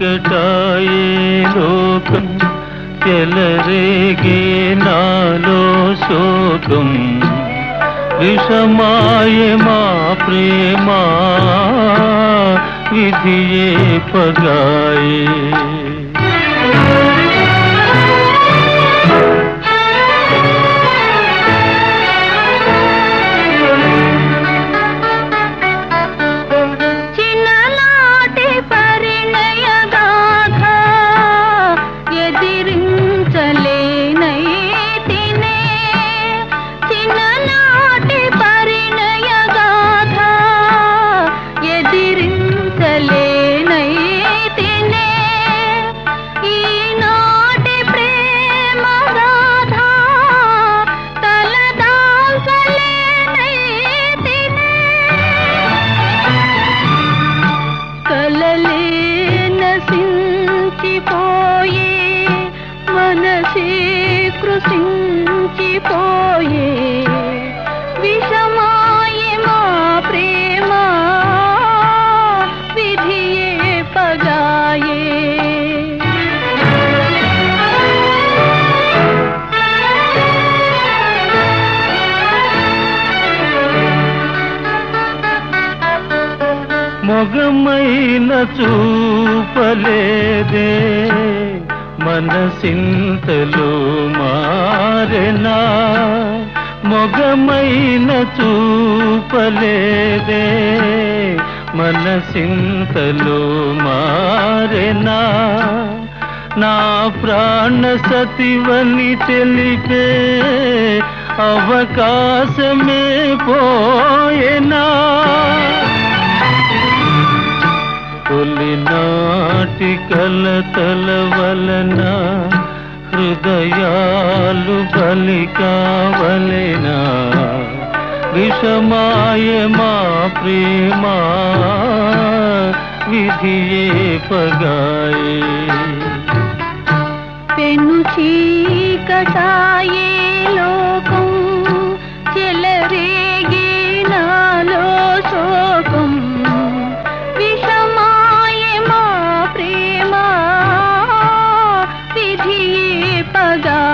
చీకటాయే లోకం చెలరేగే నాలో శోకం విషమాయ మా ప్రేమ విధియే పగాయే చిన్ననాటి పరిణయ గాథ ఎదిరించలేనై తినే చిన్ననాటి పరిణయ గాథ ఎదిరించలేనై తినే ఈనాటి ప్రేమ గాథ తలదాల్చలేనై తినే కలలే నశించిపోయే మనసే కృషించిపోయే విషమాయే మా ప్రేమ విధియే పగాయే మొగమైన చూపలేదే మనసింతలో మారెనా మొగమైన చూపలేదే మనసింతలో మారెనా నా ప్రాణ సతివని తెలిపే అవకాశమే పోయేనా తొలినాటి కలతల వలన హృదయాలు బలి కావలెనా విషమాయ మా ప్రేమ విధియే పగాయే పెను చీకటాయే లోకం చెలరేగే నాలో శోకం విషమాయే మా ప్రేమ విధియే పగా